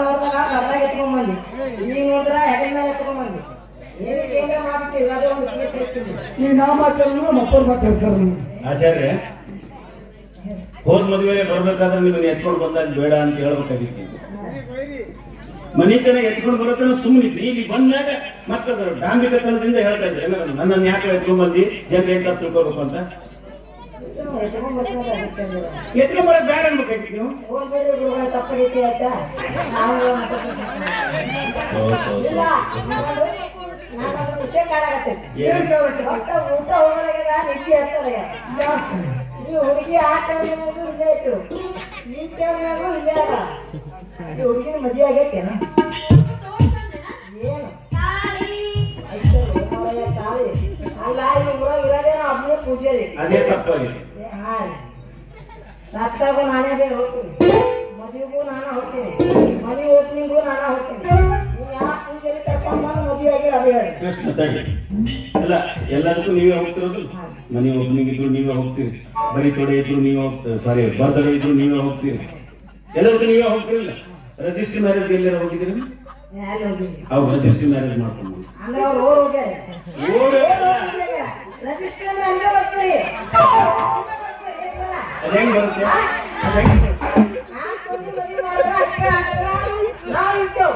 ಕರ್ನಾಗ ಎತ್ಕೊಂಡ್ಬಂದಿ ಈಗ ನೋಡಿದ್ರ ಹೆಗಲ ಮೇಲೆ ಎತ್ಕೊಂಡ್ಬಂದಿ ಏನಕ್ಕೆ ಏನ್ರ ಮಾಡ್ಬಿಟ್ಟು ಅದೇ ಒಂದು ಕೇಸ್ ಐತಿ ಈಗ ನಾ ಮಾತಾಡಿದ್ರು ನಮ್ಮ ಅಪ್ಪರು ಮಾತಾಡ್ತಾರೆ ನೀವು ಆಚಾರ್ಯ ಹೋದ್ ಮದುವೆ ಬರ್ಬೇಕಾದ್ರೆ ನೀವು ಎತ್ಕೊಂಡು ಬಂದಾಗ ಬೇಡ ಅಂತ ಹೇಳ್ಬೇಕಾಗಿತ್ತು ಮನಿತನ ಎತ್ಕೊಂಡು ಬರೋತನ ಸುಮ್ಮನಿದ್ರಿ ಇಲ್ಲಿ ಬಂದಾಗ ಮತ್ತದ ಡಾಂಬಿಕತನದಿಂದ ಹೇಳ್ತಾ ಇದ್ರೆ ಏನಾರ ನನ್ನನ್ನು ಯಾಕೆ ಎತ್ಕೊಂಡ್ ಬಂದಿ ಜನ ಏನ್ ತಪ್ಪು ತಿಳ್ಕೊಬೇಕು ಅಂತ ಎತ್ಕೊಂಡ್ ಬರ್ತಾರೆ ಅದಕ್ಕೆ ಅಂದ್ರೆ. ಎತ್ಕೊಂಡ್ ಬರೋದು ಬೇಡ ಅನ್ಬೇಕಾಗಿತ್ತು ನೀವು ಹೋಗ್ಬೇಡಿ ಗುರುಗಳ ತಪ್ಪಾಗೈತಿ ಆಯ್ತಾ ನಾವು ಇಲ್ಲ ನಾನದು ನಾನದು ವಿಷಯ ಕಾಣಾಕತ್ತೈತಿ ಏನ್ ಒಟ್ಟ ಊಟ ಹೋಗಲಾಗ್ಯದ ನಿದ್ದೆ ಹತ್ತಲಾಗ್ಯದ ಈ ಹುಡುಗಿ ಆ ಟೈಮ್ನಾಗೂ ಇಲ್ಲೇ ಇತ್ತು ಈ ಟೈಮ್ನಾಗೂ ಇಲ್ಲೇ ಅದ ಈ ಹುಡುಗಿನ ಮದುವೆ ಆಗೈತೇನ ಏನು ಐತೆ ನೋಡಯ್ಯ ತಾಳಿ ಅಲ್ಲ ಇಲ್ಲಿ ಊರಾಗ ಇರೋದೇನೋ ಒಬ್ಬನೇ ಪೂಜಾರಿ ಅದೇ ತಪ್ಪಾಗಿದೆ ಹಾ ರೀ. ಸತ್ತಾಗ ನಾನೇ ಬೇರೆ ಹೋಗ್ತೀನಿ ಮದುವೆಗೂ ನಾನು ಹೋಗ್ತೀನಿ ಮನೆ ಓಪನಿಂಗೂ ನಾನು ಹೋಗ್ತೀನಿ ನೀವು ಯಾಕೆ ಪೂಜಾರಿ ಕರ್ಕೊಂಡ್ ಬಂದು ಮದುವೆ ಆಗಿರೋ ಅದೇ ಹೇಳಿ ಕೃಷ್ಣ ತಡಿ ಅಲ್ಲ ಎಲ್ಲದಕ್ಕೂ ನೀವೇ ಹೋಗ್ತಿರೋದು ಮನೆ ಓಪನಿಂಗ್ ಇದ್ರು ನೀವೇ ಹೋಗ್ತೀರಿ ಬರೀ ತೊಡೆ ಇದ್ರು ನೀವೇ ಹೋಗ್ತೀರಿ ಸಾರಿ ಬರ್ತ್ಡೇ ಇದ್ರು ನೀವೇ ಹೋಗ್ತೀರಿ ಎಲ್ಲದಕ್ಕೂ ನೀವೇ ಹೋಗ್ತಿರಲ್ಲ ರಿಜಿಸ್ಟರ್ ಮ್ಯಾರೇಜ್ ಎಲ್ಲಾರ ಹೋಗಿದ್ದೀರಿ ಯಾರು ಹೋಗಿದ್ದೀನಿ ಅವ್ರು ರಿಜಿಸ್ಟರ್ ಮ್ಯಾರೇಜ್ ಮಾಡ್ಕೊಂಡು ಅಂದ್ರೆ ಅವ್ರು ಓಡ್ ಹೋಗ್ಯಾರ ಓಡ್ ರಜಿಸ್ಟರ್ ಅಲ್ಲೇ ಬರ್ತೀರಿ ಅದ್ ಹೆಂಗ್ ಬರುತ್ತೆ ಅದ್ ಹೆಂಗ್ ಬರುತ್ತೆ? ನಾಲ್ಕು ಮಂದಿ ಮದುವೆ ಮಾಡಿದ್ರೆ ಅಕ್ಕ ಹಾಕಿದ್ರ ನಾವು ಇರ್ತೇವೆ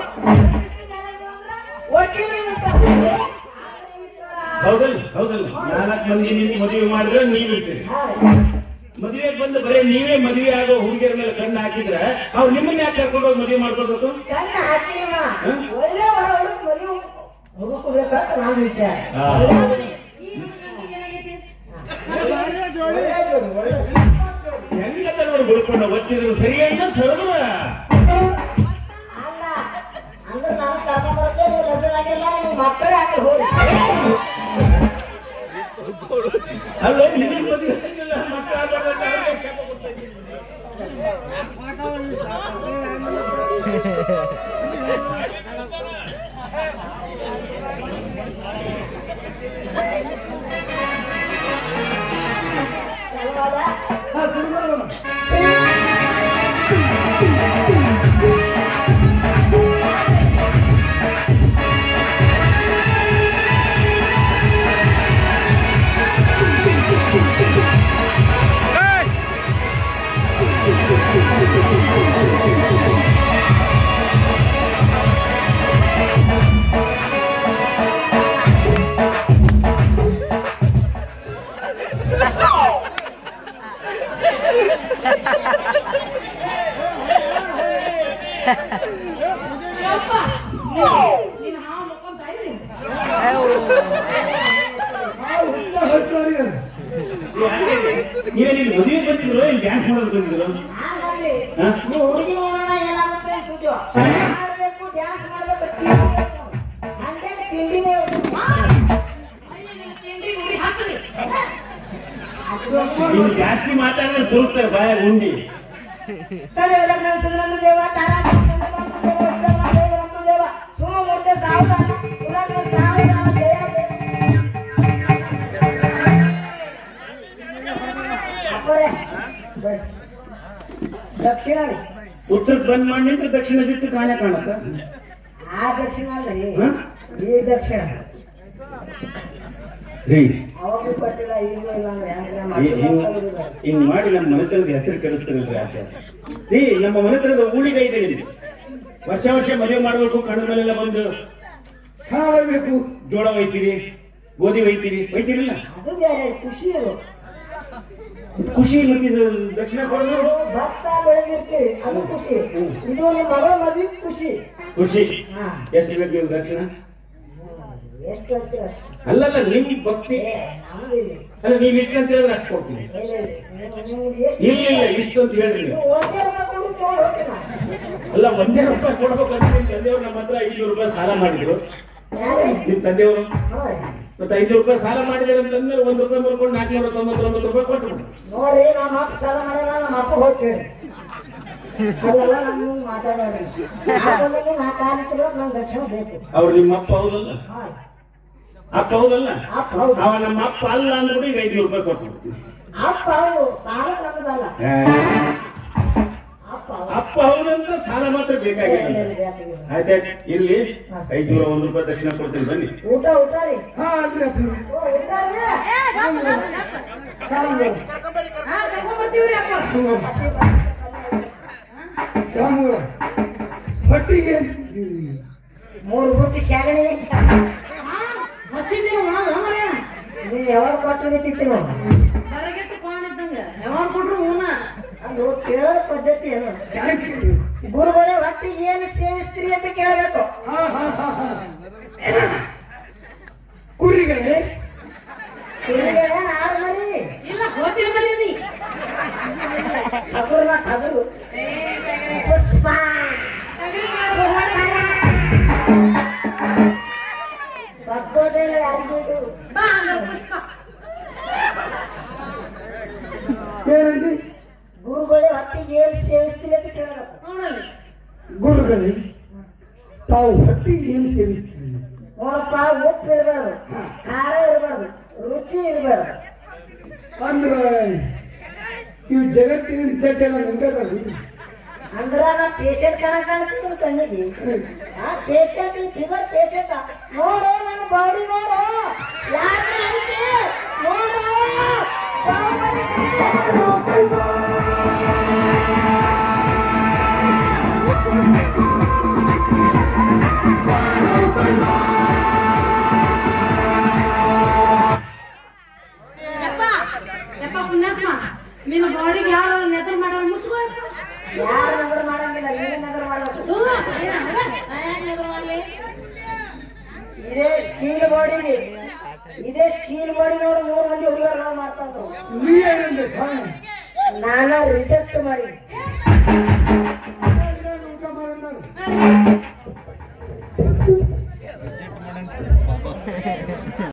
ಒಟ್ಟಿಗೆ ಇರ್ತೇವೆ. ಆದ್ರೆ ಈ ತರ- ಹೌದಲ್ಲ ಹೌದಲ್ಲ ನಾಲ್ಕು ಮಂದಿ ನಿಂತು ಮದುವೆ ಮಾಡಿದ್ರೆ ನೀವು ಇರ್ತೀರಿ ಹಾ ರೀ. ಮದುವೆಗೆ ಬಂದು ಬರೀ ನೀವೇ ಮದುವೆ ಆಗೋ ಹುಡುಗಿಯರ ಮೇಲೆ ಕಣ್ಣು ಹಾಕಿದ್ರೆ ಅವ್ರು ನಿಮ್ಮನ್ನ ಯಾಕೆ ಕರ್ಕೊಂಡು ಹೋಗಿ ಮದುವೆ ಮಾಡ್ಕೊಳ್ಬೇಕು ಕಣ್ಣ ಹಾಕಿಲ್ಲ ಒಳ್ಳೆ ವರ ಹುಡುಕ್ ಮದುವೆ ಹುಡುಕಬೇಕಂತ ನಾನು ವಿಚಾರ ಹಾ. ಒಳ್ಳೆ ಜೋಡಿ, ಒಳ್ಳೆ ಹೆಂಗದ ನೋಡಿ ಬಿಡ್ಕೊಂಡು ಒತ್ತಿದ್ರು ಸರಿಯಾಗಿ ಸರಳ ಅಲ್ಲ ಅಂದ್ರೆ ನಾನು ಕರ್ಕೊಂಡ್ ಬರುತ್ತೆ ನೀವು ಲಗ್ನ ಆಗಿಲ್ಲ ನಿಮ್ಗೆ ಮಕ್ಕಳೇ ಆಗಲ್ಲ ಹೋಗಿ ಅಲ್ಲ ನಿನ್ನ ಮದುವೆ ಆಗಿಲ್ಲ, ಮಕ್ಕಳು ಆಗ್ಬಾರ್ದು ಅಂತ ಅವ್ರಿಗೆ ಶಾಪ ಕೊಡ್ತಾ ಇದ್ದೀರಿ. ಚಲವಾದ ಹಾ ಶುರು ಮಾಡೋಣ ನಾವು ಹುಟ್ಟ ಹೊರಟೋರಿದ್ದಾರೆ ಏನ್ ಇಲ್ಲಿ ಮದುವೆ ಬಂದಿದ್ರು ಏನ್ ಡ್ಯಾನ್ಸ್ ಮಾಡೋದು ಬಂದಿದ್ರು ನಾನಲ್ಲಿ ಹಾ? ನೀವು ಹುಡುಗಿ ನೋಡೋಣ ಏನಾಗುತ್ತೆ ಅನ್ಸುತ್ತೋ ಮಾಡಬೇಕು ಡ್ಯಾನ್ಸ್ ಮಾಡಬೇಕು ಟೀ ಮಾಡ್ಬೇಕು. ಹಂಗೆ ತಿಂಡಿ ನೀನು ಜಾಸ್ತಿ ಮಾತಾಡಿದ್ರೆ ತುರುಕ್ತಾರೆ ಬಾಯ ಉಂಡಿ ದೇವ ತಾರಾ ದೇವ ಸುಮಮೂರ್ತಿ ಸಾವಧಾನ ಸುಲಭ ಸಾವಧಾನ ಜಯ ಅಪ್ಪರೇ ಬರ್ರಿ. ದಕ್ಷಿಣ ರೀ ಉತ್ತರಕ್ಕೆ ಬಂದ್ ಮಾಡಿ ನಿಂತ್ರೆ ದಕ್ಷಿಣ ದಿಕ್ಕು ಕಾಣೆ ಕಾಣುತ್ತ ಆ ದಕ್ಷಿಣ ಅಲ್ರಿ ಹಾ? ಈ ದಕ್ಷಿಣ ರೀ ಅವಾಗೂ ಕೊಟ್ಟಿಲ್ಲ ಈಗೂ ಇಲ್ಲ ಅಂದ್ರೆ ಹೆಂಗ್ರಿ? ಈ- ಹಿಂಗ್ ಮಕ್ಕಳು ಹಿಂಗ್ ಮಾಡಿ ನಮ್ಮ ಮನೆತನದ ಹೆಸರು ಕೆಡಿಸ್ತಾರೆ ಆಚಾರ ರೀ ನಮ್ಮ ಮನೆತನದ ಊಳಿಗೆ ಇದೆ ನಿಮ್ಗೆ ವರ್ಷ ವರ್ಷ ಮದುವೆ ಮಾಡಬೇಕು ಕಣ್ಣು ಮೇಲೆಲ್ಲ ಬಂದು ಹಣ ಬರಬೇಕು ಜೋಳ ಒಯ್ತೀರಿ ಗೋಧಿ ಒಯ್ತೀರಿ ಒಯ್ತೀರಿಲ್ಲ ಅದು ಬೇರೆ ಖುಷಿ ಅದು ಖುಷಿ ಮತ್ತಿದು ದಕ್ಷಿಣ ಕೊಡೋದು ಭತ್ತ ಬೆಳೆದಿರ್ತೀವಿ ಅದು ಖುಷಿ ಇದು ನಿಮ್ಮ ಮಗಳ ಮದ್ವೆ ಖುಷಿ ಖುಷಿ ಹಾ ಎಷ್ಟು ಬೇಕು ನೀವು ದಕ್ಷಿಣ ಎಷ್ಟು ಅಂತೀರ ಅಲ್ಲಲ್ಲ ನಿಮ್ ಭಕ್ತಿ ಏ ನಮ್ದಿಲ್ಲ ಅಲ್ಲ ನೀವ್ ಇಷ್ಟ ಅಂತ ಹೇಳಿದ್ರೆ ಅಷ್ಟು ಕೊಡ್ತೀನಿ ಇಲ್ಲ ಇಲ್ಲ. ನೀವು- ನಿಮ್ಗೆ ಎಷ್ಟು ಇಲ್ಲ ಇಲ್ಲ ಇಷ್ಟು ಅಂತ ಹೇಳ್ರಿ ನೀವು ನೀವು ಒಂದೇ ರೂಪಾಯಿ ಕೊಡು ತಗೊಂಡು ಹೋಗ್ತೀನಿ ನಾನು. ಅಲ್ಲ ಒಂದೇ ರೂಪಾಯಿ ಕೊಡ್ಬೇಕಂತ ನಿಮ್ ತಂದೆಯವ್ರು ನಮ್ಮ ಹತ್ರ ಐನೂರು ರೂಪಾಯಿ ಸಾಲ ಮಾಡಿದ್ರು ಯಾರು? ನಿಮ್ ತಂದೆಯವರು ಹಾ ರೀ. ಮತ್ತೆ ಐನೂರು ರೂಪಾಯಿ ಸಾಲ ಮಾಡಿದ್ರೆ ಅಂತಂದ್ರೆ ಒಂದ್ ರೂಪಾಯಿ ಬರ್ಕೊಂಡು ನಾಲ್ಕುನೂರ ತೊಂಬತ್ತೊಂಬತ್ತು ರೂಪಾಯಿ ಕೊಟ್ಟು ಬಿಡಿ ನೋಡ್ರಿ ನಮ್ಮ ಅಪ್ಪ ಸಾಲ ಮಾಡಿಲ್ಲ ನಮ್ಮ ಅಪ್ಪ ಹೋಗಿ ಕೇಳಿ ಅದೆಲ್ಲ ನಮ್ಮ ಮಾತಾಡೋಣ ಆಮೇಲೆ ನಾ ಕಾರ್ ಇಟ್ಬಿಡೋದು ನಂಗೆ ದಕ್ಷಿಣ ಬೇಕು ಅವ್ರು ನಿಮ್ಮ ಅಪ್ಪ ಹೌದಲ್ಲ ಹಾ ರೀ. ಅಪ್ಪ ಹೌದಲ್ಲ ಅಪ್ಪ ಹೌದು ಅವ ನಮ್ಮ ಅಪ್ಪ ಅಲ್ಲ ಅಂದ್ಬಿಟ್ಟು ಈಗ ಐನೂರು ರೂಪಾಯಿ ಕೊಟ್ಟು ಬಿಡ್ತೀನಿ ಅಪ್ಪ ಹೌದು ಸಾಲ ನಮ್ದಲ್ಲ ಏ, ಅಪ್ಪ ಹೌದು. ಅಪ್ಪ ಅಪ್ಪ ಹೌದಂತ ಸಾಲ ಮಾತ್ರ ಬೇಕಾಗಿಲ್ಲ ಆಯ್ತಾಯ್ತು ಇರ್ಲಿ ಐದ್ನೂರ ಒಂದ್ ರೂಪಾಯಿ ದಕ್ಷಿಣ ಕೊಡ್ತೀನಿ ಬನ್ನಿ ಊಟ ಊಟ ರೀ ಹಾ ಅಲ್ರಿ ಅಪ್ಪನ ಓ, ಊಟ ರೀ ಸಾಂಬಾರು. ಸ್ವಾಮಿಗಳ ಹೊಟ್ಟಿಗೆ ಮೂರು ಬುಟ್ಟಿ ಶಾಗಣಿ ನೀವ್ ಯಾವಾಗ ಕೊಟ್ಟರೆ ತಿಂತಿ ನೋಡಿ ಅದು ಕೇಳೋ ಪದ್ಧತಿ ಏನು ಯಾಕೆ? ಗುರುಗಳೇ ಹೊಟ್ಟಿಗೆ ಏನು ಸೇವಿಸ್ತೀರಿ ಅಂತ ಕೇಳಬೇಕು ಹಾ ಹಾ ಹಾ ಹಾ ಕುರಿಗಳೇ ತಿರುಗೇನ ಆರು ಮರಿ ಹಗುರ್ನ ಹಗುರು ಪುಷ್ಪ ಬಗ್ಗೋದೇನ ಯಾರಿಗೂ ಏನಂದ್ರೆ ಗುರುಗಳೇ ಹೊಟ್ಟಿಗೆ ಏನು ಸೇವಿಸ್ತೀರಿ ಅಂತ ಕೇಳಬೇಕು ಗುರುಗಳೇ ತಾವು ಹೊಟ್ಟಿಗೆ ಏನು ಸೇವಿಸ್ತೀರಿ ನೋಡಪ್ಪ ಉಪ್ಪು ಇರಬಾರ್ದು ಖಾರ ಇರಬಾರ್ದು ರುಚಿ ಇರಬಾರ್ದು ಅಂದ್ರೆ ಇವು ಜಗತ್ತಿನ ಚಟ್ಟ ಎಲ್ಲ ನಿಂತದಲ್ರಿ ಅಂದ್ರ ನಾ ಪೇಷಂಟ್ ಕಾಣ ಕಾಣ್ತೀನಿ ಕಣ್ಣಿಗೆ ಆ ಪೇಷಂಟ್ ಫಿವರ್ ಪೇಷಂಟ್ ನೋಡು ನನ್ನ ಬಾಡಿ ನೋಡು ಯಾಕೆ ಐತಿ ನೋಡು ನಿನ್ನ ಬಾಡಿಗೆ ಯಾರು ನೆತ್ರ ಮಾಡೋ ಮುಚ್ಕೋ ಯಾರು ನಗರ ಮಾಡಂಗಿಲ್ಲ ನೀನು ನಗರ ಮಾಡ್ಬೇಕು ಇದೇ ಸ್ಟೀಲ್ ಬಾಡಿಗೆ ಇದೇ ಸ್ಟೀಲ್ ಬಾಡಿ ನೋಡು ಮೂರು ಮಂದಿ ಹುಡುಗರು ನಾವು ಮಾಡ್ತಂದ್ರು ನೀ ಏನಂದ್ರೆ ಸ್ವಾಮಿ ನಾನು ರಿಜೆಕ್ಟ್ ಮಾಡಿ ಊಟ ಮಾಡೋಣ